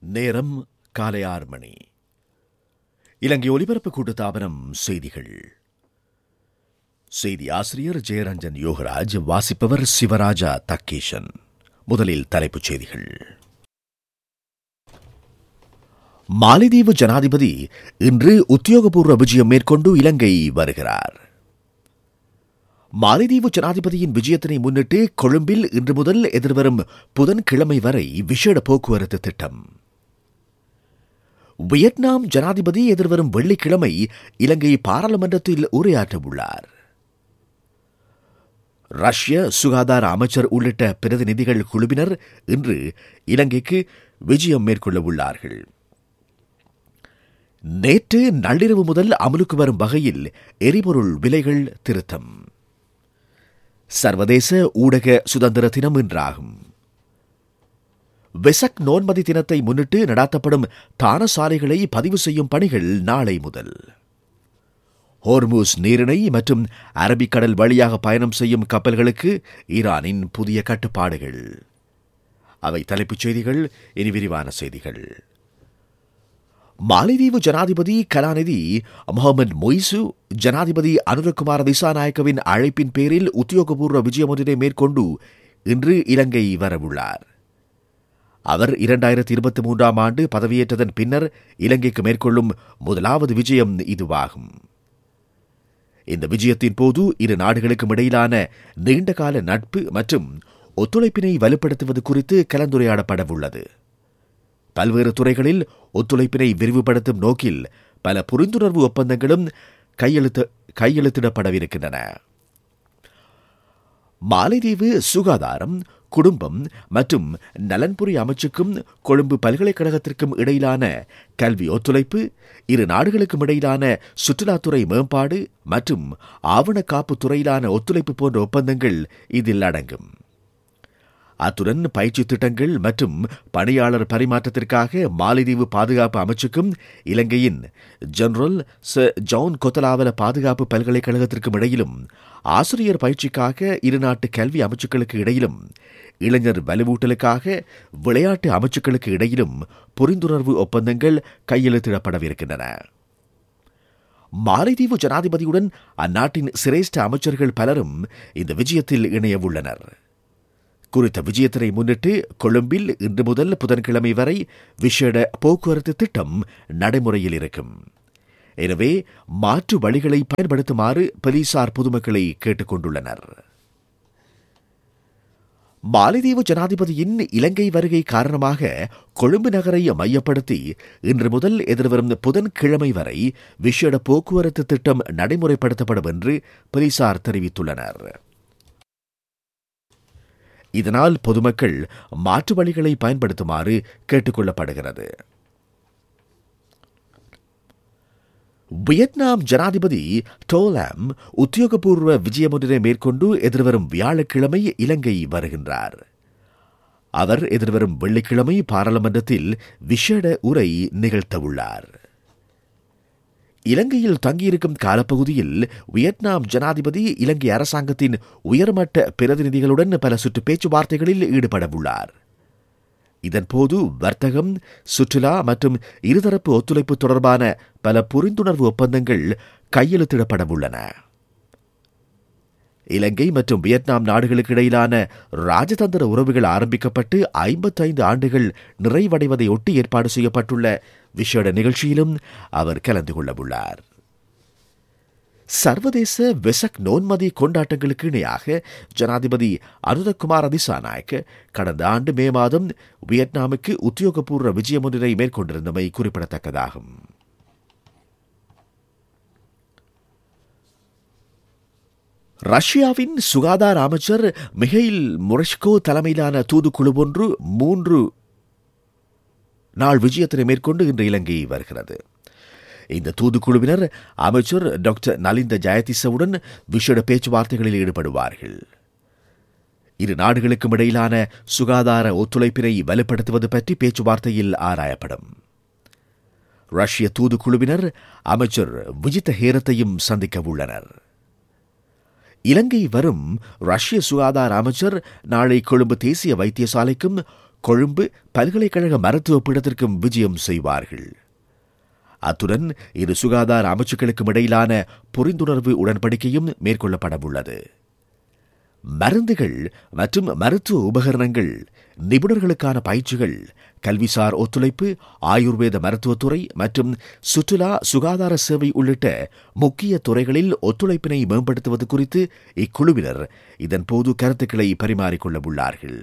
நேரம் காலை ஆறு மணி இலங்கை ஒலிபரப்பு கூட்டுத்தாபனம் செய்திகள் செய்தி ஆசிரியர் ஜெயரஞ்சன் யோகராஜ் வாசிப்பவர் சிவராஜா தக்கேஷன் முதலில் தலைப்புச் செய்திகள் மாலைதீவு ஜனாதிபதி இன்று உத்தியோகபூர்வ விஜயம் மேற்கொண்டு இலங்கை வருகிறார் மாலைதீவு ஜனாதிபதியின் விஜயத்தினை முன்னிட்டு கொழும்பில் இன்று முதல் எதிர்வரும் புதன்கிழமை வரை விசேட போக்குவரத்து திட்டம் வியட்நாம் ஜனாதிபதி எதிர்வரும் வெள்ளிக்கிழமை இலங்கை பாராளுமன்றத்தில் உரையாற்ற உள்ளார் ரஷ்ய சுகாதார அமைச்சர் உள்ளிட்ட பிரதிநிதிகள் குழுவினர் இன்று இலங்கைக்கு விஜயம் மேற்கொள்ள உள்ளார்கள் நேற்று நள்ளிரவு முதல் அமலுக்கு வரும் வகையில் எரிபொருள் விலைகள் திருத்தம் சர்வதேச ஊடக சுதந்திர தினம் இன்றாகும் வெசக் நோன்மதி தினத்தை முன்னிட்டு நடாத்தப்படும் தானசாலைகளை பதிவு செய்யும் பணிகள் நாளை முதல் ஹோர்மூஸ் நீரிணை மற்றும் அரபிக்கடல் வழியாக பயணம் செய்யும் கப்பல்களுக்கு ஈரானின் புதிய கட்டுப்பாடுகள் அவை தலைப்புச் செய்திகள் இனி விரிவான செய்திகள் மாலைதீவு ஜனாதிபதி கலாநிதி முகமது மொய்சு ஜனாதிபதி அனுரகுமார் திசாநாயக்கவின் அழைப்பின் பேரில் உத்தியோகபூர்வ விஜயம் ஒன்றினை மேற்கொண்டு இன்று இலங்கை வரவுள்ளார் அவர் இரண்டாயிரத்தி இருபத்தி மூன்றாம் ஆண்டு பதவியேற்றதன் பின்னர் இலங்கைக்கு மேற்கொள்ளும் முதலாவது விஜயம் இதுவாகும் இந்த விஜயத்தின் போது இரு நாடுகளுக்கும் இடையிலான நீண்டகால நட்பு மற்றும் ஒத்துழைப்பினை வலுப்படுத்துவது குறித்து கலந்துரையாடப்படவுள்ளது பல்வேறு துறைகளில் ஒத்துழைப்பினை விரிவுபடுத்தும் நோக்கில் பல புரிந்துணர்வு ஒப்பந்தங்களும் கையெழுத்து கையெழுத்திடப்படவிருக்கின்றன மாலைதீவு சுகாதாரம் குடும்பம் மற்றும் நலன்புரி அமைச்சுக்கும் கொழும்பு பல்கலைக்கழகத்திற்கும் இடையிலான கல்வி ஒத்துழைப்பு இரு நாடுகளுக்கும் இடையிலான சுற்றுலாத்துறை மேம்பாடு மற்றும் ஆவண காப்பு துறையிலான ஒத்துழைப்பு போன்ற ஒப்பந்தங்கள் இதில் அடங்கும் அத்துடன் பயிற்சி திட்டங்கள் மற்றும் பணியாளர் பரிமாற்றத்திற்காக மாலைதீவு பாதுகாப்பு அமைச்சுக்கும் இலங்கையின் ஜெனரல் ச ஜவுன் கொத்தலாவல பாதுகாப்பு பல்கலைக்கழகத்திற்கும் இடையிலும் ஆசிரியர் பயிற்சிக்காக இருநாட்டு கல்வி அமைச்சுக்களுக்கு இடையிலும் இளைஞர் வலுவூட்டலுக்காக விளையாட்டு அமைச்சுக்களுக்கு இடையிலும் புரிந்துணர்வு ஒப்பந்தங்கள் கையெழுத்திடப்படவிருக்கின்றன மாலைதீவு ஜனாதிபதியுடன் அந்நாட்டின் சிரேஷ்ட அமைச்சர்கள் பலரும் இந்த விஜயத்தில் இணையவுள்ளனர் குறித்த விஜயத்தினை முன்னிட்டு கொழும்பில் இன்று முதல் புதன்கிழமை வரை விசேட போக்குவரத்து திட்டம் நடைமுறையில் இருக்கும் எனவே மாற்று வழிகளை பயன்படுத்துமாறு போலீசார் பொதுமக்களை கேட்டுக் கொண்டுள்ளனர் மாலைதீவு ஜனாதிபதியின் இலங்கை வருகை காரணமாக கொழும்பு நகரை மையப்படுத்தி இன்று முதல் எதிர்வரும் புதன்கிழமை வரை விசேட போக்குவரத்து திட்டம் நடைமுறைப்படுத்தப்படும் என்று போலீசார் தெரிவித்துள்ளனர் இதனால் பொதுமக்கள் மாற்று வழிகளை பயன்படுத்துமாறு கேட்டுக் கொள்ளப்படுகிறது வியட்நாம் ஜனாதிபதி டோலாம் உத்தியோகபூர்வ விஜயமொன்றினை மேற்கொண்டு எதிர்வரும் வியாழக்கிழமை இலங்கை வருகின்றார் அவர் எதிர்வரும் வெள்ளிக்கிழமை பாராளுமன்றத்தில் விஷேட உரை நிகழ்த்தவுள்ளார் இலங்கையில் தங்கியிருக்கும் காலப்பகுதியில் வியட்நாம் ஜனாதிபதி இலங்கை அரசாங்கத்தின் உயர்மட்ட பிரதிநிதிகளுடன் பல சுற்று பேச்சுவார்த்தைகளில் ஈடுபடவுள்ளார் இதன்போது வர்த்தகம் சுற்றுலா மற்றும் இருதரப்பு ஒத்துழைப்பு தொடர்பான பல புரிந்துணர்வு ஒப்பந்தங்கள் கையெழுத்திடப்படவுள்ளன இலங்கை மற்றும் வியட்நாம் நாடுகளுக்கு இடையிலான ராஜதந்திர உறவுகள் ஆரம்பிக்கப்பட்டு ஐம்பத்தைந்து ஆண்டுகள் நிறைவடைவதை ஒட்டி ஏற்பாடு செய்யப்பட்டுள்ள விஷேட நிகழ்ச்சியிலும் அவர் கலந்து கொள்ளவுள்ளார் சர்வதேச வெசக் நோன்மதி கொண்டாட்டங்களுக்கு இணையாக ஜனாதிபதி அனுதகுமார் அதிசாநாயக் கடந்த ஆண்டு மே மாதம் வியட்நாமுக்கு உத்தியோகபூர்வ விஜயம் ஒன்றினை மேற்கொண்டிருந்தமை குறிப்பிடத்தக்கதாகும் ரஷ்யாவின் சுகாதார அமைச்சர் மிகைல் முரஷ்கோ தலைமையிலான தூதுக்குழு ஒன்று மூன்று நாள் விஜயத்தினை மேற்கொண்டு இன்று இலங்கை வருகிறது இந்த தூதுக்குழுவினர் அமைச்சர் டாக்டர் நலிந்த ஜெயதிசவுடன் விஷேட பேச்சுவார்த்தைகளில் ஈடுபடுவார்கள் இரு நாடுகளுக்கும் இடையிலான சுகாதார ஒத்துழைப்பினை வலுப்படுத்துவது பற்றி பேச்சுவார்த்தையில் ஆராயப்படும் ரஷ்ய தூதுக்குழுவினர் அமைச்சர் விஜித்த ஹேரத்தையும் சந்திக்க உள்ளனர் இலங்கை வரும் ரஷ்ய சுகாதார அமைச்சர் நாளை கொழும்பு தேசிய வைத்தியசாலைக்கும் கொழும்பு பல்கலைக்கழக மருத்துவ பீடத்திற்கும் விஜயம் செய்வார்கள் அத்துடன் இரு சுகாதார அமைச்சுக்களுக்கும் இடையிலான புரிந்துணர்வு உடன்படிக்கையும் மேற்கொள்ளப்படவுள்ளது மருந்துகள் மற்றும் மருத்துவ உபகரணங்கள் நிபுணர்களுக்கான பயிற்சிகள் கல்விசார் ஒத்துழைப்பு ஆயுர்வேத மருத்துவத்துறை மற்றும் சுற்றுலா சுகாதார சேவை உள்ளிட்ட முக்கிய துறைகளில் ஒத்துழைப்பினை மேம்படுத்துவது குறித்து இக்குழுவினர் இதன்போது கருத்துக்களை பரிமாறிக்கொள்ள உள்ளார்கள்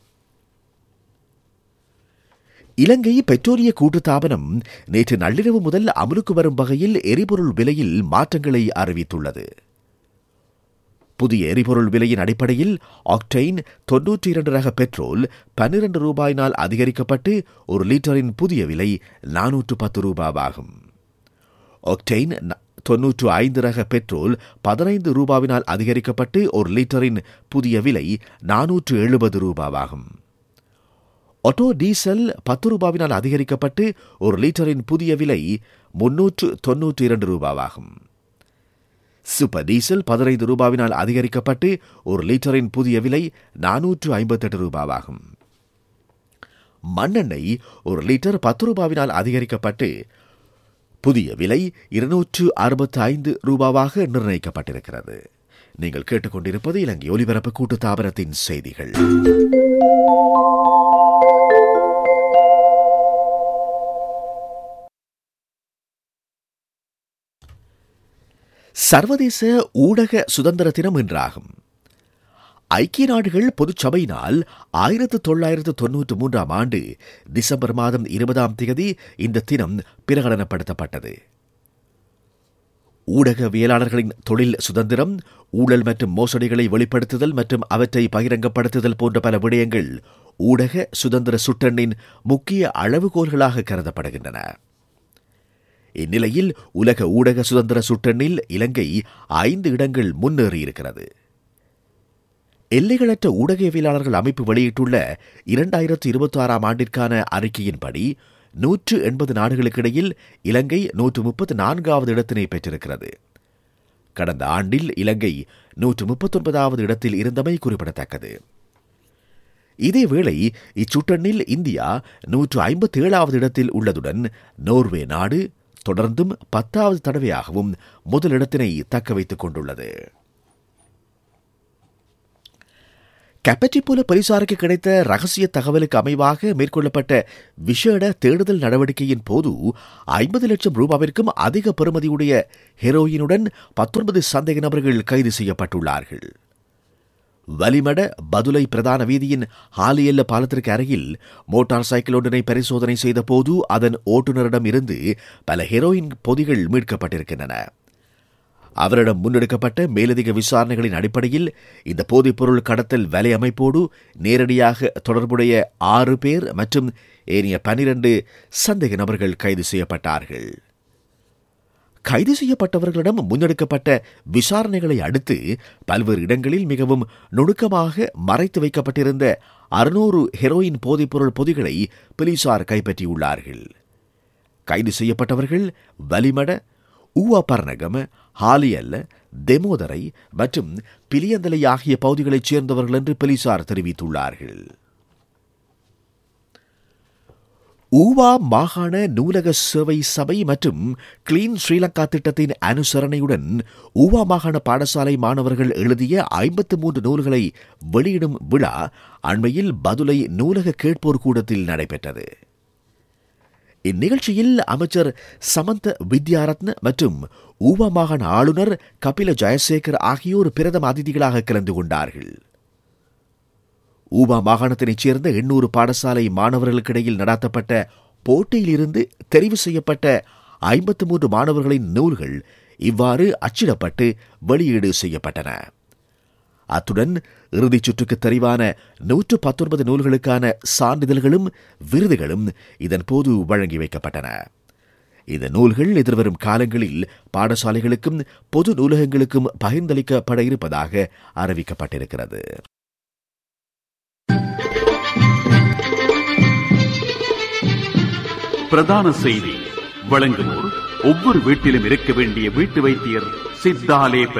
இலங்கை பெட்ரோலிய கூட்டுத்தாபனம் நேற்று நள்ளிரவு முதல் அமலுக்கு வரும் வகையில் எரிபொருள் விலையில் மாற்றங்களை அறிவித்துள்ளது புதிய எரிபொருள் விலையின் அடிப்படையில் ஆக்டைன் தொன்னூற்றி இரண்டு ரக பெட்ரோல் பன்னிரண்டு ரூபாயினால் அதிகரிக்கப்பட்டு ஒரு லிட்டரின் புதிய விலை நானூற்று பத்து ரூபாவாகும் ஆக்டைன் தொன்னூற்று ஐந்து ரக பெட்ரோல் பதினைந்து ரூபாவினால் அதிகரிக்கப்பட்டு ஒரு லிட்டரின் புதிய விலை நானூற்று எழுபது ரூபாவாகும் ஆட்டோ டீசல் பத்து ரூபாவினால் அதிகரிக்கப்பட்டு ஒரு லிட்டரின் புதிய விலை முன்னூற்று தொன்னூற்றி இரண்டு ரூபாவாகும் சூப்பர் டீசல் பதினைந்து ரூபாவினால் அதிகரிக்கப்பட்டு ஒரு லிட்டரின் புதிய விலை நானூற்று ஐம்பத்தெட்டு ரூபாவாகும் மண்ணெண்ணெய் ஒரு லிட்டர் பத்து ரூபாவினால் அதிகரிக்கப்பட்டு புதிய விலை இருநூற்று அறுபத்தி ஐந்து ரூபாவாக நிர்ணயிக்கப்பட்டிருக்கிறது நீங்கள் கேட்டுக்கொண்டிருப்பது இலங்கை ஒலிபரப்பு கூட்டு தாபனத்தின் செய்திகள் சர்வதேச ஊடக சுதந்திர தினம் இன்றாகும் ஐக்கிய நாடுகள் பொதுச்சபையினால் ஆயிரத்து தொள்ளாயிரத்து தொன்னூற்று மூன்றாம் ஆண்டு டிசம்பர் மாதம் இருபதாம் தேதி இந்த தினம் பிரகடனப்படுத்தப்பட்டது ஊடகவியலாளர்களின் தொழில் சுதந்திரம் ஊழல் மற்றும் மோசடிகளை வெளிப்படுத்துதல் மற்றும் அவற்றை பகிரங்கப்படுத்துதல் போன்ற பல விடயங்கள் ஊடக சுதந்திர சுட்டெண்ணின் முக்கிய அளவுகோல்களாக கருதப்படுகின்றன இந்நிலையில் உலக ஊடக சுதந்திர சுட்டெண்ணில் இலங்கை ஐந்து இடங்கள் முன்னேறியிருக்கிறது எல்லைகளற்ற ஊடகவியலாளர்கள் அமைப்பு வெளியிட்டுள்ள இரண்டாயிரத்து இருபத்தி ஆறாம் ஆண்டிற்கான அறிக்கையின்படி நூற்று எண்பது நாடுகளுக்கிடையில் இலங்கை நூற்று முப்பத்து நான்காவது இடத்தினை பெற்றிருக்கிறது கடந்த ஆண்டில் இலங்கை நூற்று முப்பத்தொன்பதாவது இடத்தில் இருந்தமை குறிப்பிடத்தக்கது இதேவேளை இச்சுட்டெண்ணில் இந்தியா நூற்று ஐம்பத்தி ஏழாவது இடத்தில் உள்ளதுடன் நோர்வே நாடு தொடர்ந்தும் பத்தாவது தடவையாகவும் முதலிடத்தினை தக்க வைத்துக் கொண்டுள்ளது கப்பட்டிப்புல போலீசாருக்கு கிடைத்த ரகசிய தகவலுக்கு அமைவாக மேற்கொள்ளப்பட்ட விஷேட தேடுதல் நடவடிக்கையின் போது ஐம்பது லட்சம் ரூபாவிற்கும் அதிக பெறுமதியுடைய ஹெரோயினுடன் பத்தொன்பது சந்தேக நபர்கள் கைது செய்யப்பட்டுள்ளார்கள் வலிமட பதுலை பிரதான வீதியின் ஹாலியல்ல பாலத்திற்கு அருகில் மோட்டார் சைக்கிள் ஒன்றினை பரிசோதனை செய்த போது அதன் ஓட்டுநரிடம் இருந்து பல ஹெரோயின் பொதிகள் மீட்கப்பட்டிருக்கின்றன அவரிடம் முன்னெடுக்கப்பட்ட மேலதிக விசாரணைகளின் அடிப்படையில் இந்த போதைப்பொருள் கடத்தல் வலை அமைப்போடு நேரடியாக தொடர்புடைய ஆறு பேர் மற்றும் ஏனைய பனிரண்டு சந்தேக நபர்கள் கைது செய்யப்பட்டார்கள் கைது செய்யப்பட்டவர்களிடம் முன்னெடுக்கப்பட்ட விசாரணைகளை அடுத்து பல்வேறு இடங்களில் மிகவும் நுணுக்கமாக மறைத்து வைக்கப்பட்டிருந்த அறுநூறு ஹெரோயின் போதைப்பொருள் பொதிகளை போலீசார் கைப்பற்றியுள்ளார்கள் கைது செய்யப்பட்டவர்கள் வலிமட ஊவாபர்ணகம் ஹாலியல்ல தெமோதரை மற்றும் பிலியந்தலை ஆகிய பகுதிகளைச் சேர்ந்தவர்கள் என்று போலீசார் தெரிவித்துள்ளார்கள் ஊவா மாகாண நூலக சேவை சபை மற்றும் கிளீன் ஸ்ரீலங்கா திட்டத்தின் அனுசரணையுடன் ஊவா மாகாண பாடசாலை மாணவர்கள் எழுதிய ஐம்பத்து மூன்று நூல்களை வெளியிடும் விழா அண்மையில் பதுளை நூலக கேட்போர் கூடத்தில் நடைபெற்றது இந்நிகழ்ச்சியில் அமைச்சர் சமந்த வித்யாரத்ன மற்றும் ஊவா மாகாண ஆளுநர் கபில ஜெயசேகர் ஆகியோர் பிரதம அதிதிகளாக கலந்து கொண்டார்கள் ஊபா மாகாணத்தினைச் சேர்ந்த எண்ணூறு பாடசாலை மாணவர்களுக்கிடையில் நடாத்தப்பட்ட போட்டியிலிருந்து தெரிவு செய்யப்பட்ட ஐம்பத்து மூன்று மாணவர்களின் நூல்கள் இவ்வாறு அச்சிடப்பட்டு வெளியீடு செய்யப்பட்டன அத்துடன் இறுதிச் சுற்றுக்கு தெரிவான நூற்று பத்தொன்பது நூல்களுக்கான சான்றிதழ்களும் விருதுகளும் இதன்போது வழங்கி வைக்கப்பட்டன இந்த நூல்கள் எதிர்வரும் காலங்களில் பாடசாலைகளுக்கும் பொது நூலகங்களுக்கும் பகிர்ந்தளிக்கப்பட இருப்பதாக அறிவிக்கப்பட்டிருக்கிறது பிரதான செய்தி வழங்குவோர் ஒவ்வொரு வீட்டிலும் இருக்க வேண்டிய வீட்டு வைத்தியர் சித்தாலேப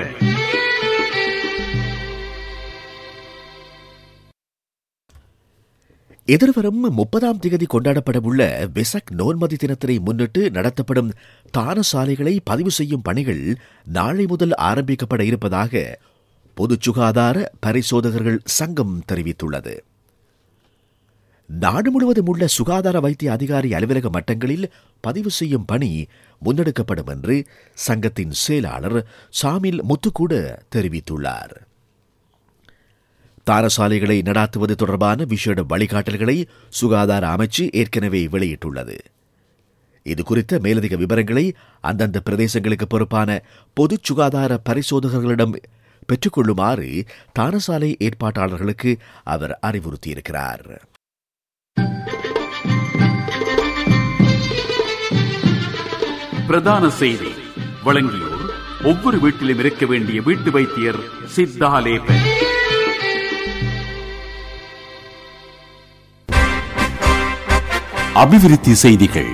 எதிர்வரும் முப்பதாம் திகதி கொண்டாடப்படவுள்ள வெசக் நோன்மதி தினத்தினை முன்னிட்டு நடத்தப்படும் தானசாலைகளை பதிவு செய்யும் பணிகள் நாளை முதல் ஆரம்பிக்கப்பட இருப்பதாக பொது சுகாதார பரிசோதகர்கள் சங்கம் தெரிவித்துள்ளது நாடு முழுவதும் உள்ள சுகாதார வைத்திய அதிகாரி அலுவலக மட்டங்களில் பதிவு செய்யும் பணி முன்னெடுக்கப்படும் என்று சங்கத்தின் செயலாளர் சாமில் முத்துக்கூட தெரிவித்துள்ளார் தாரசாலைகளை நடாத்துவது தொடர்பான விசேட வழிகாட்டல்களை சுகாதார அமைச்சு ஏற்கனவே வெளியிட்டுள்ளது இது குறித்த மேலதிக விவரங்களை அந்தந்த பிரதேசங்களுக்கு பொறுப்பான பொது சுகாதார பரிசோதகர்களிடம் பெற்றுக்கொள்ளுமாறு தாரசாலை ஏற்பாட்டாளர்களுக்கு அவர் அறிவுறுத்தியிருக்கிறார் பிரதான செய்தி வழங்கியோர் ஒவ்வொரு வீட்டிலும் இருக்க வேண்டிய வீட்டு வைத்தியர் சித்தாலேபன் அபிவிருத்தி செய்திகள்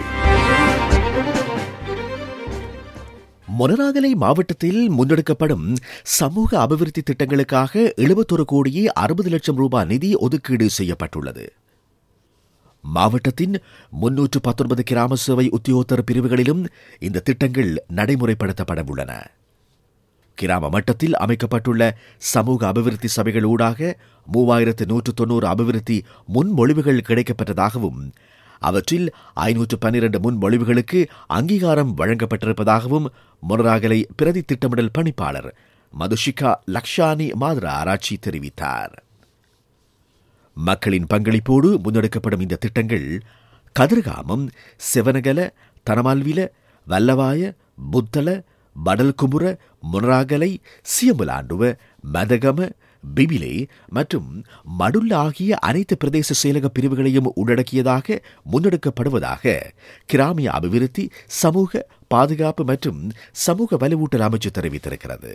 மொனராகலை மாவட்டத்தில் முன்னெடுக்கப்படும் சமூக அபிவிருத்தி திட்டங்களுக்காக எழுபத்தொரு கோடியே அறுபது லட்சம் ரூபாய் நிதி ஒதுக்கீடு செய்யப்பட்டுள்ளது மாவட்டத்தின் முன்னூற்று பத்தொன்பது கிராம சேவை உத்தியோகத்தர் பிரிவுகளிலும் இந்த திட்டங்கள் நடைமுறைப்படுத்தப்பட உள்ளன கிராம மட்டத்தில் அமைக்கப்பட்டுள்ள சமூக அபிவிருத்தி சபைகள் ஊடாக மூவாயிரத்து நூற்று தொன்னூறு அபிவிருத்தி முன்மொழிவுகள் கிடைக்கப்பட்டதாகவும் அவற்றில் ஐநூற்று பன்னிரண்டு முன்மொழிவுகளுக்கு அங்கீகாரம் வழங்கப்பட்டிருப்பதாகவும் மொனராகலை பிரதி திட்டமிடல் பணிப்பாளர் மதுஷிகா லக்ஷானி மாத்ரா ஆராய்ச்சி தெரிவித்தார் மக்களின் பங்களிப்போடு முன்னெடுக்கப்படும் இந்த திட்டங்கள் கதிர்காமம் செவனகல தனமால்வில வல்லவாய புத்தள படல்குமுற முனராகலை சியமுலாண்டுவ மதகம பிபிலே மற்றும் மடுல்ல ஆகிய அனைத்து பிரதேச செயலக பிரிவுகளையும் உள்ளடக்கியதாக முன்னெடுக்கப்படுவதாக கிராமிய அபிவிருத்தி சமூக பாதுகாப்பு மற்றும் சமூக வலுவூட்டல் அமைச்சு தெரிவித்திருக்கிறது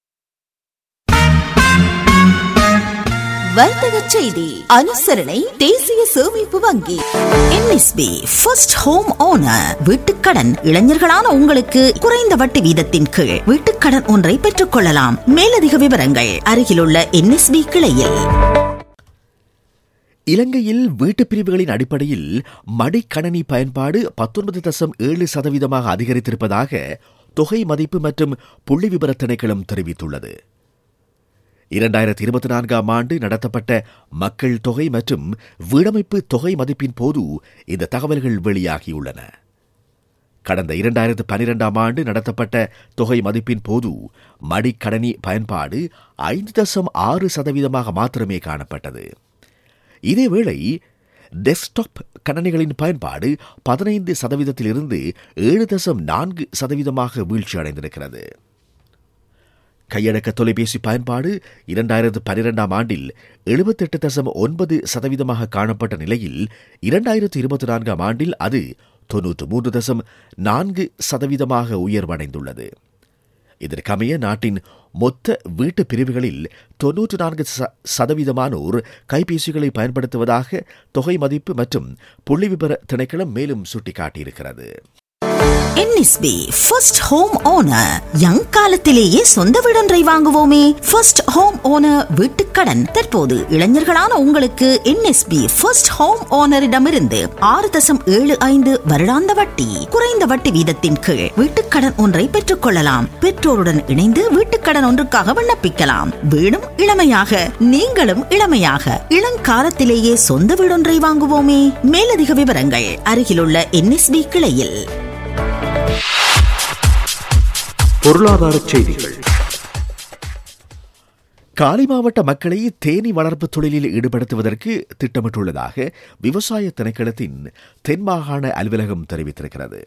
வர்த்தக செய்தி அனுசரணை தேசிய சேமிப்பு வங்கி என்எஸ்பி ஃபர்ஸ்ட் ஹோம் ஓனர் வீட்டுக்கடன் இளைஞர்களான உங்களுக்கு குறைந்த வட்டி வீதத்தின் கீழ் வீட்டுக்கடன் ஒன்றை பெற்றுக் கொள்ளலாம் மேலதிக விவரங்கள் அருகிலுள்ள என்எஸ்பி கிளையில் இலங்கையில் வீட்டுப் பிரிவுகளின் அடிப்படையில் மடிக்கணனி பயன்பாடு பத்தொன்பது தசம் ஏழு சதவீதமாக அதிகரித்திருப்பதாக தொகை மதிப்பு மற்றும் புள்ளி விபர திணைக்களம் தெரிவித்துள்ளது இரண்டாயிரத்தி இருபத்தி நான்காம் ஆண்டு நடத்தப்பட்ட மக்கள் தொகை மற்றும் வீடமைப்பு தொகை மதிப்பின் போது இந்த தகவல்கள் வெளியாகியுள்ளன கடந்த இரண்டாயிரத்து பனிரெண்டாம் ஆண்டு நடத்தப்பட்ட தொகை மதிப்பின் போது மடிக்கணனி பயன்பாடு ஐந்து தசம் ஆறு சதவீதமாக மாத்திரமே காணப்பட்டது இதேவேளை டெஸ்க்டாப் கணனிகளின் பயன்பாடு பதினைந்து சதவீதத்திலிருந்து ஏழு தசம் நான்கு சதவீதமாக வீழ்ச்சி அடைந்திருக்கிறது கையடக்க தொலைபேசி பயன்பாடு இரண்டாயிரத்து பனிரெண்டாம் ஆண்டில் எழுபத்தெட்டு தசம் ஒன்பது சதவீதமாக காணப்பட்ட நிலையில் இரண்டாயிரத்து இருபத்தி நான்காம் ஆண்டில் அது தொன்னூற்று மூன்று தசம் நான்கு சதவீதமாக உயர்வடைந்துள்ளது இதற்கமைய நாட்டின் மொத்த வீட்டு பிரிவுகளில் தொன்னூற்று நான்கு ச- சதவீதமானோர் கைபேசிகளை பயன்படுத்துவதாக தொகை மதிப்பு மற்றும் புள்ளிவிபர திணைக்களம் மேலும் சுட்டிக்காட்டியிருக்கிறது NSB first home owner young காலத்திலேயே சொந்த வீடொன்றை வாங்குவோமே ஃபர்ஸ்ட் ஹோம் ஓனர் வீட்டுக்கடன் தற்போது இளைஞர்களான உங்களுக்கு என்எஸ்பி ஃபர்ஸ்ட் ஹோம் ஓனரிடமிருந்து ஆறு தசம் ஏழு ஐந்து வருடாந்த வட்டி குறைந்த வட்டி வீதத்தின் கீழ் வீட்டுக்கடன் ஒன்றை பெற்றுக் கொள்ளலாம் பெற்றோருடன் இணைந்து வீட்டுக்கடன் ஒன்றுக்காக விண்ணப்பிக்கலாம் வீடும் இளமையாக நீங்களும் இளமையாக இளங்காலத்திலேயே சொந்த வீடொன்றை வாங்குவோமே மேலதிக விவரங்கள் அருகிலுள்ள என்எஸ்பி கிளையில் பொருளாதார செய்திகள் காலி மாவட்ட மக்களை தேனி வளர்ப்பு தொழிலில் ஈடுபடுத்துவதற்கு திட்டமிட்டுள்ளதாக விவசாய திணைக்களத்தின் தென் மாகாண அலுவலகம் தெரிவித்திருக்கிறது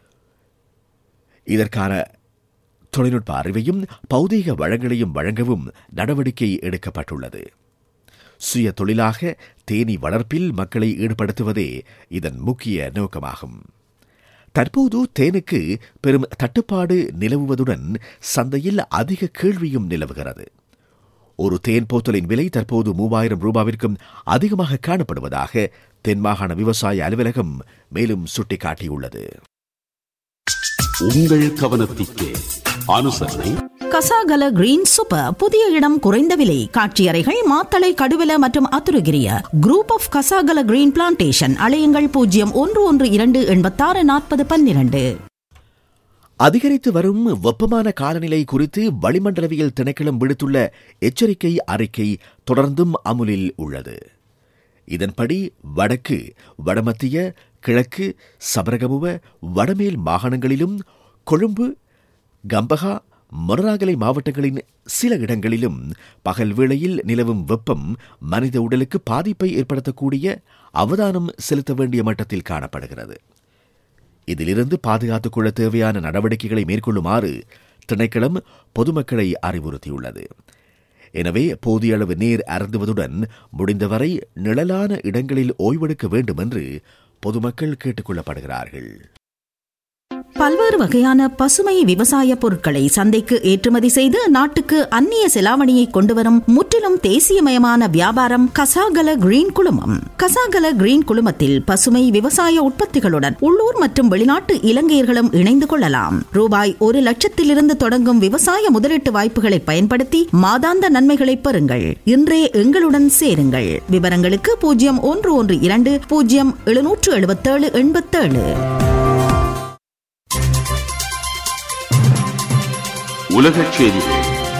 இதற்கான தொழில்நுட்ப அறிவையும் பௌதீக வளங்களையும் வழங்கவும் நடவடிக்கை எடுக்கப்பட்டுள்ளது சுய தொழிலாக தேனி வளர்ப்பில் மக்களை ஈடுபடுத்துவதே இதன் முக்கிய நோக்கமாகும் தற்போது தேனுக்கு பெரும் தட்டுப்பாடு நிலவுவதுடன் சந்தையில் அதிக கேள்வியும் நிலவுகிறது ஒரு தேன் போத்தலின் விலை தற்போது மூவாயிரம் ரூபாவிற்கும் அதிகமாக காணப்படுவதாக தென்மாகாண விவசாய அலுவலகம் மேலும் சுட்டிக்காட்டியுள்ளது உங்கள் கவனத்திற்கு அனுசரணை கசாகல கிரீன் சூப்பர் புதிய இடம் குறைந்த விலை காட்சியறைகள் மாத்தளை கடுவல மற்றும் Athurugiriya group of Kasagala green plantation அலையுங்கள் பூஜ்ஜியம் ஒன்று ஒன்று இரண்டு எண்பத்தாறு நாற்பது பன்னிரண்டு அதிகரித்து வரும் வெப்பமான காலநிலை குறித்து வளிமண்டலவியல் திணைக்களம் விடுத்துள்ள எச்சரிக்கை அறிக்கை தொடர்ந்தும் அமுலில் உள்ளது இதன்படி வடக்கு வடமத்திய கிழக்கு சபரகமுவ வடமேல் மாகாணங்களிலும் கொழும்பு கம்பகா மொனராகலை மாவட்டங்களின் சில இடங்களிலும் பகல் வேளையில் நிலவும் வெப்பம் மனித உடலுக்கு பாதிப்பை ஏற்படுத்தக்கூடிய அவதானம் செலுத்த வேண்டிய மட்டத்தில் காணப்படுகிறது இதிலிருந்து பாதுகாத்துக் கொள்ள தேவையான நடவடிக்கைகளை மேற்கொள்ளுமாறு திணைக்களம் பொதுமக்களை அறிவுறுத்தியுள்ளது எனவே போதிய அளவு நீர் அருந்துவதுடன் முடிந்தவரை நிழலான இடங்களில் ஓய்வெடுக்க வேண்டும் என்று பொதுமக்கள் கேட்டுக் கொள்ளப்படுகிறார்கள் பல்வேறு வகையான பசுமை விவசாய பொருட்களை சந்தைக்கு ஏற்றுமதி செய்து நாட்டுக்கு அந்நிய செலாவணியை கொண்டுவரும் முற்றிலும் தேசியமயமான வியாபாரம் கசாகல கிரீன் குழுமம் கசாகல கிரீன் குழுமத்தில் பசுமை விவசாய உற்பத்திகளுடன் உள்ளூர் மற்றும் வெளிநாட்டு இலங்கையர்களும் இணைந்து கொள்ளலாம் ரூபாய் ஒரு லட்சத்திலிருந்து தொடங்கும் விவசாய முதலீட்டு வாய்ப்புகளை பயன்படுத்தி மாதாந்த நன்மைகளை பெறுங்கள் இன்றே எங்களுடன் சேருங்கள் விவரங்களுக்கு பூஜ்ஜியம் ஒன்று ஒன்று இரண்டு பூஜ்ஜியம் எழுநூற்று எழுபத்தேழு எண்பத்தேழு உலகச் செய்திகள்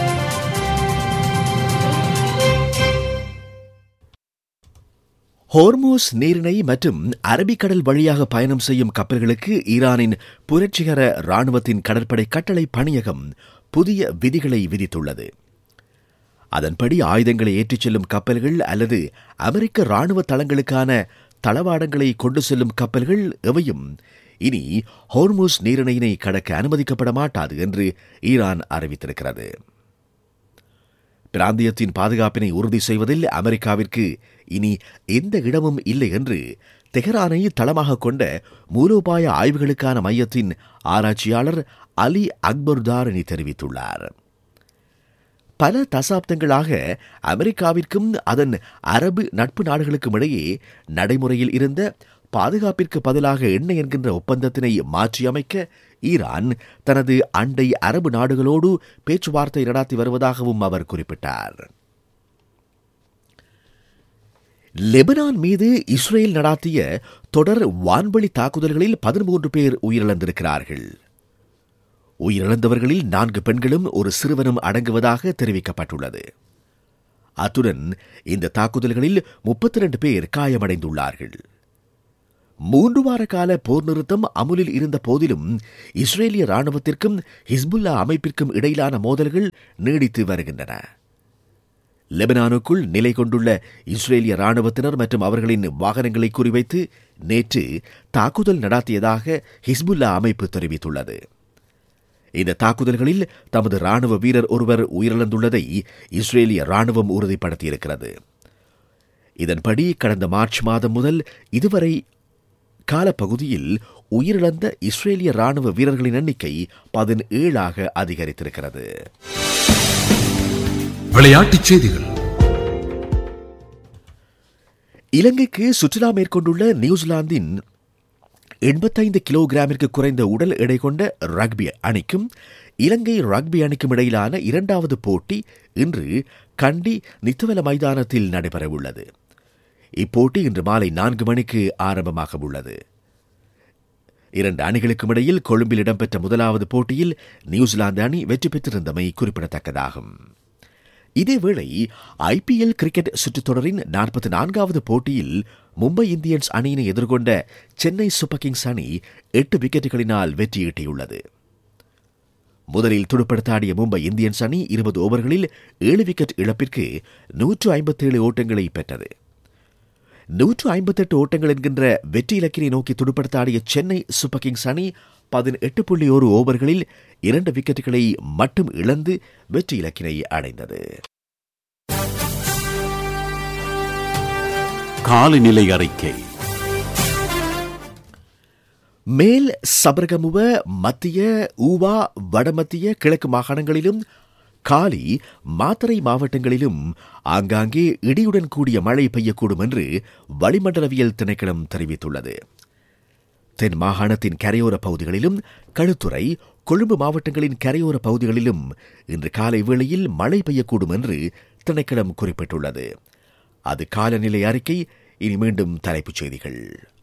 ஹோர்மோஸ் நீரிணை மற்றும் அரபிக்கடல் வழியாக பயணம் செய்யும் கப்பல்களுக்கு ஈரானின் புரட்சிகர ராணுவத்தின் கடற்படை கட்டளை பணியகம் புதிய விதிகளை விதித்துள்ளது அதன்படி ஆயுதங்களை ஏற்றிச் செல்லும் கப்பல்கள் அல்லது அமெரிக்க ராணுவ தளங்களுக்கான தளவாடங்களை கொண்டு செல்லும் கப்பல்கள் எவையும் இனி ஹோர்மூஸ் நீரிணையினை கடக்க அனுமதிக்கப்பட மாட்டாது என்று ஈரான் அறிவித்திருக்கிறது பிராந்தியத்தின் பாதுகாப்பினை உறுதி செய்வதில் அமெரிக்காவிற்கு இனி எந்த இடமும் இல்லை என்று தெஹரானை தளமாக கொண்ட மூலோபாய ஆய்வுகளுக்கான மையத்தின் ஆராய்ச்சியாளர் அலி அக்பர்தாரணி தெரிவித்துள்ளார் பல தசாப்தங்களாக அமெரிக்காவிற்கும் அதன் அரபு நட்பு நாடுகளுக்கும் இடையே நடைமுறையில் இருந்த பாதுகாப்பிற்கு பதிலாக எண்ணெய் என்கின்ற ஒப்பந்தத்தினை மாற்றியமைக்க ஈரான் தனது அண்டை அரபு நாடுகளோடு பேச்சுவார்த்தை நடாத்தி வருவதாகவும் அவர் குறிப்பிட்டார் லெபனான் மீது இஸ்ரேல் நடாத்திய தொடர் வான்வழி தாக்குதல்களில் பதிமூன்று பேர் உயிரிழந்திருக்கிறார்கள் உயிரிழந்தவர்களில் நான்கு பெண்களும் ஒரு சிறுவனும் அடங்குவதாக தெரிவிக்கப்பட்டுள்ளது அத்துடன் இந்த தாக்குதல்களில் முப்பத்தி இரண்டு பேர் காயமடைந்துள்ளார்கள் மூன்று வார கால போர் நிறுத்தம் அமுலில் இருந்த போதிலும் இஸ்ரேலிய ராணுவத்திற்கும் ஹிஸ்புல்லா அமைப்பிற்கும் இடையிலான மோதல்கள் நீடித்து வருகின்றன லெபனானுக்குள் நிலை கொண்டுள்ள இஸ்ரேலிய ராணுவத்தினர் மற்றும் அவர்களின் வாகனங்களை குறிவைத்து நேற்று தாக்குதல் நடாத்தியதாக ஹிஸ்புல்லா அமைப்பு தெரிவித்துள்ளது இந்த தாக்குதல்களில் தமது ராணுவ வீரர் ஒருவர் உயிரிழந்துள்ளதை இஸ்ரேலிய ராணுவம் உறுதிப்படுத்தியிருக்கிறது இதன்படி கடந்த மார்ச் மாதம் முதல் இதுவரை காலப்பகுதியில் உயிரிழந்த இஸ்ரேலிய ராணுவ வீரர்களின் எண்ணிக்கை பதினேழாக அதிகரித்திருக்கிறது விளையாட்டுச் செய்திகள் இலங்கைக்கு சுற்றுலா மேற்கொண்டுள்ள நியூசிலாந்தின் எண்பத்தைந்து கிலோகிராமிற்கு குறைந்த உடல் எடை கொண்ட ரக்பி அணிக்கும் இலங்கை ரக்பி அணிக்கும் இடையிலான இரண்டாவது போட்டி இன்று கண்டி நித்துவல மைதானத்தில் நடைபெறவுள்ளது இப்போட்டி இன்று மாலை நான்கு மணிக்கு ஆரம்பமாக உள்ளது இரண்டு அணிகளுக்கும் இடையில் கொழும்பில் இடம்பெற்ற முதலாவது போட்டியில் நியூசிலாந்து அணி வெற்றி பெற்றிருந்தமை குறிப்பிடத்தக்கதாகும் இதேவேளை ஐபிஎல் கிரிக்கெட் சுற்றுத் தொடரின் நாற்பத்தி நான்காவது போட்டியில் மும்பை இந்தியன்ஸ் அணியினை எதிர்கொண்ட சென்னை சூப்பர் கிங்ஸ் அணி எட்டு விக்கெட்டுகளினால் வெற்றியீட்டியுள்ளது முதலில் துடுப்படுத்தாடிய மும்பை இந்தியன்ஸ் அணி இருபது ஓவர்களில் ஏழு விக்கெட் இழப்பிற்கு நூற்று ஐம்பத்தேழு ஓட்டங்களை பெற்றது நூற்று ஐம்பத்தெட்டு ஓட்டங்கள் என்கின்ற வெற்றி இலக்கினை நோக்கி துடுப்படுத்தாடிய சென்னை சூப்பர் கிங்ஸ் அணி பதினெட்டு புள்ளி ஒரு ஓவர்களில் இரண்டு விக்கெட்டுகளை மட்டும் இழந்து வெற்றி இலக்கினை அடைந்தது காலநிலை அறிக்கை மேல் சபரகமுவ மத்திய ஊவா வடமத்திய கிழக்கு மாகாணங்களிலும் காலி மாத்தறை மாவட்டங்களிலும் ஆங்காங்கே இடியுடன் கூடிய மழை பெய்யக்கூடும் என்று வளிமண்டலவியல் திணைக்களம் தெரிவித்துள்ளது தென் மாகாணத்தின் கரையோர பகுதிகளிலும் களுத்துறை கொழும்பு மாவட்டங்களின் கரையோர பகுதிகளிலும் இன்று காலை வேளையில் மழை பெய்யக்கூடும் என்று திணைக்களம் குறிப்பிட்டுள்ளது அது காலநிலை அறிக்கை இனி மீண்டும் தலைப்புச் செய்திகள்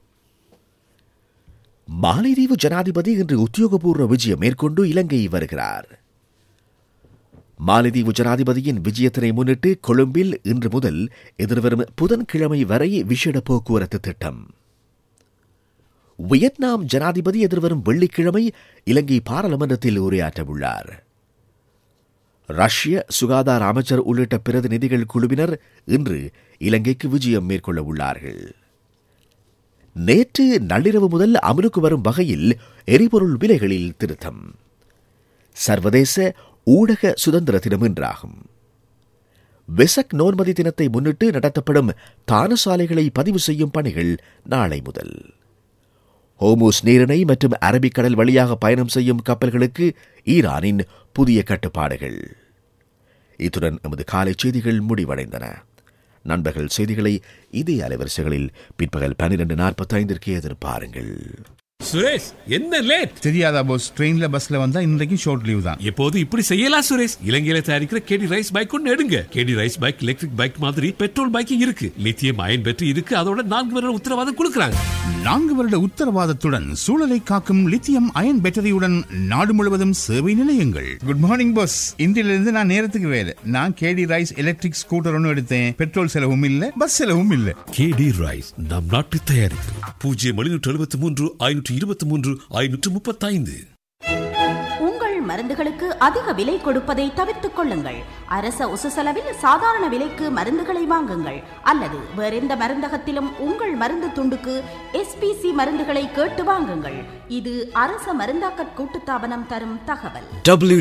மாலைதீவு ஜனாதிபதி இன்று உத்தியோகபூர்வ விஜயம் மேற்கொண்டு இலங்கை வருகிறார் மாலத்தீவு ஜனாதிபதியின் விஜயத்தினை முன்னிட்டு கொழும்பில் இன்று முதல் எதிர்வரும் புதன்கிழமை வரை விசேட போக்குவரத்து திட்டம் வியட்நாம் ஜனாதிபதி எதிர்வரும் வெள்ளிக்கிழமை இலங்கை பாராளுமன்றத்தில் உரையாற்றவுள்ளார் ரஷ்ய சுகாதார அமைச்சர் உள்ளிட்ட பிரதிநிதிகள் குழுவினர் இன்று இலங்கைக்கு விஜயம் மேற்கொள்ள உள்ளார்கள் நேற்று நள்ளிரவு முதல் அமலுக்கு வரும் வகையில் எரிபொருள் விலைகளில் திருத்தம் சர்வதேச ஊடக சுதந்திர தினம் இன்றாகும் வெசக் நோன்மதி தினத்தை முன்னிட்டு நடத்தப்படும் தானசாலைகளை பதிவு செய்யும் பணிகள் நாளை முதல் ஹோமூஸ் நீரிணை மற்றும் அரபிக்கடல் வழியாக பயணம் செய்யும் கப்பல்களுக்கு ஈரானின் புதிய கட்டுப்பாடுகள் இத்துடன் எமது காலை செய்திகள் முடிவடைந்தன நண்பர்கள் செய்திகளை இதே அலைவரிசைகளில் பிற்பகல் பன்னிரண்டு நாற்பத்தைந்திற்கு எதிர்பாருங்கள் சுரேஷ் என்ன லேட் தெரியாதா போஸ் ட்ரெயின்ல பஸ்ல வந்தா இன்றைக்கு ஷார்ட் லீவ் தான் எப்போது இப்படி செய்யலாம் சுரேஷ் இலங்கையில தயாரிக்கிற கேடி ரைஸ் பைக் ஒன்று எடுங்க KD rise bike electric bike மாதிரி பெட்ரோல் பைக் இருக்கு லித்தியம் அயன் பேட்டரி இருக்கு அதோட நான்கு வருட உத்தரவாதம் கொடுக்கறாங்க நான்கு வருட உத்தரவாதத்துடன் சூழலை காக்கும் லித்தியம் அயன் பேட்டரியுடன் நாடு முழுவதும் சேவை நிலையங்கள் குட் மார்னிங் பாஸ் இன்றிலிருந்து நான் நேரத்துக்கு வேலை நான் கேடி ரைஸ் எலக்ட்ரிக் ஸ்கூட்டர் ஒன்று எடுத்தேன் பெட்ரோல் செலவும் இல்ல பஸ் செலவும் இல்ல கேடி ரைஸ் நம் நாட்டு தயாரிப்பு பூஜ்ஜியம் எழுநூற்று எழுபத்தி மூன்று ஐநூற்று இருபத்தி மூன்று ஐநூற்று முப்பத்தைந்து உங்கள் மருந்துகளுக்கு அதிக விலை கொடுப்பதை தவிர்த்துக் கொள்ளுங்கள் அரச உசுசெலவில் சாதாரண விலைக்கு மருந்துகளை வாங்குங்கள் அல்லது வேறெந்த மருந்தகத்திலும் உங்கள் மருந்து துண்டுக்கு எஸ்பிசி மருந்துகளை கேட்டு வாங்குங்கள் இது அரச மருந்தாக்கற் கூட்டுத்தாபனம் தரும் தகவல்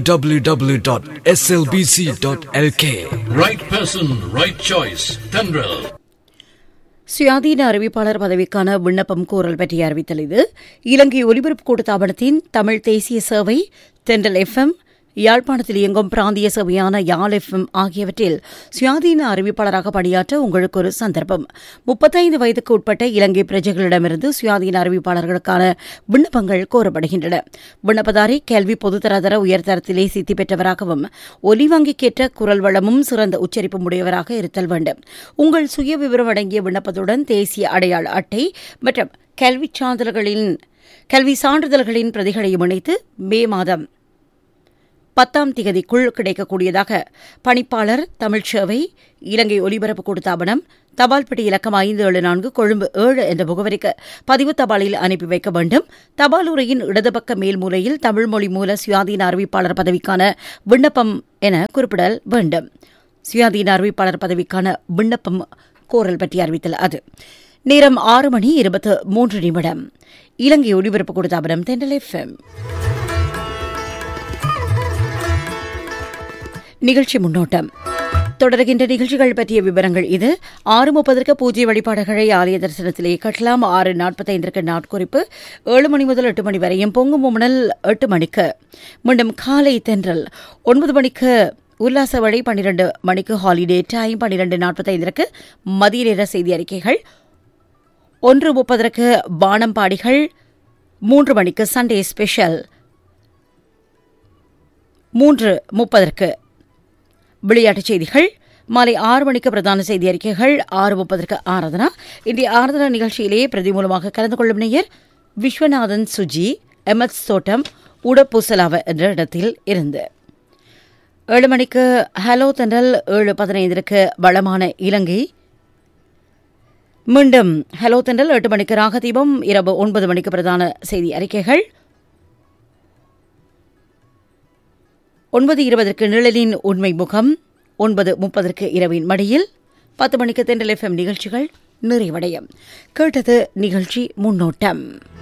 www.slbc.lk Right person, right choice. Tendril. சுயாதீன அறிவிப்பாளர் பதவிக்கான விண்ணப்பம் கோரல் பற்றி அறிவித்தல் இது இலங்கை ஒலிபரப்பு கூட்டத்தாபனத்தின் தமிழ் தேசிய சேவை தென்றல் எஃப்எம் யாழ்ப்பாணத்தில் இயங்கும் பிராந்திய சேவையான யாழ் எஃப்எம் ஆகியவற்றில் சுயாதீன அறிவிப்பாளராக பணியாற்ற உங்களுக்கு ஒரு சந்தர்ப்பம் முப்பத்தைந்து வயதுக்கு உட்பட்ட இலங்கை பிரஜைகளிடமிருந்து சுயாதீன அறிவிப்பாளர்களுக்கான விண்ணப்பங்கள் கோரப்படுகின்றன விண்ணப்பதாரி கேள்வி பொதுத்தரதர உயர்தரத்திலே சித்தி பெற்றவராகவும் ஒலி வங்கிக்கேற்ற குரல் வளமும் சிறந்த உச்சரிப்பும் உடையவராக இருத்தல் வேண்டும் உங்கள் சுய விவரம் அடங்கிய விண்ணப்பத்துடன் தேசிய அடையாள அட்டை மற்றும் கல்வி சான்றிதழ்களின் கல்வி சான்றிதழ்களின் பிரதிகளையும் இணைத்து மே மாதம் பத்தாம் திகதிக்குள் கிடைக்கக்கூடியதாக பணிப்பாளர் தமிழ்ச்சேவை இலங்கை ஒலிபரப்பு கூட்டுத்தாபனம் தபால்பெட்டி இலக்கம் ஐந்து ஏழு நான்கு கொழும்பு ஏழு என்ற முகவரிக்கு பதிவு தபாலில் அனுப்பி வைக்க வேண்டும் தபால் உரையின் இடதுபக்க மேல் மூலையில் தமிழ் மொழி மூல சுயாதீன அறிவிப்பாளர் பதவிக்கான விண்ணப்பம் என குறிப்பிடல் வேண்டும் சுயாதீன அறிவிப்பாளர் பதவிக்கான விண்ணப்பம் கோரல் பற்றி அறிவித்தல் அது நேரம் ஆறு மணி இருபத்து மூன்று நிமிடம் இலங்கை ஒலிபரப்பு கூட்டுத்தாபனம் தெண்டல் எஃப்எம் நிகழ்ச்சி முன்னோட்டம் தொடர்கின்ற நிகழ்ச்சிகள் பற்றிய விவரங்கள் இது ஆறு முப்பதற்கு பூஜ்ய வழிபாடுகளை ஆலய தரிசனத்திலே கட்டலாம் ஆறு நாற்பத்தைந்திற்கு நாட்குறிப்பு ஏழு மணி முதல் எட்டு மணி வரையும் பொங்கும் முன்னல் எட்டு மணிக்கு மீண்டும் காலை தென்றல் ஒன்பது மணிக்கு உல்லாச வழி பன்னிரண்டு மணிக்கு ஹாலிடே டைம் பன்னிரண்டு நாற்பத்தைந்திற்கு மதிய நேர செய்தி அறிக்கைகள் ஒன்று முப்பதற்கு பானம்பாடிகள் மூன்று மணிக்கு சண்டே ஸ்பெஷல் மூன்று முப்பதற்கு விளையாட்டுச் செய்திகள் மாலை ஆறு மணிக்கு பிரதான செய்தி அறிக்கைகள் ஆறு முப்பதற்கு ஆராதனா இன்றைய ஆராதனா நிகழ்ச்சியிலே பிரதி மூலமாக கலந்து கொள்ளும் நேயர் விஸ்வநாதன் சுஜி எம்எஸ் தோட்டம் உடப்பூசலாவ என்ற இடத்தில் இருந்து ஏழு மணிக்கு ஹலோ தண்டல் ஏழு பதினைந்திற்கு வளமான இலங்கை மீண்டும் ஹலோ தண்டல் எட்டு மணிக்கு ராகதீபம் இரவு ஒன்பது மணிக்கு பிரதான செய்தி அறிக்கைகள் ஒன்பது இருபதற்கு நிழலின் உண்மை முகம் ஒன்பது முப்பதற்கு இரவின் மடியில் பத்து மணிக்கு தென்றல் எஃப்எம் நிகழ்ச்சிகள் நிறைவடையும் கேட்டது நிகழ்ச்சி முன்னோட்டம்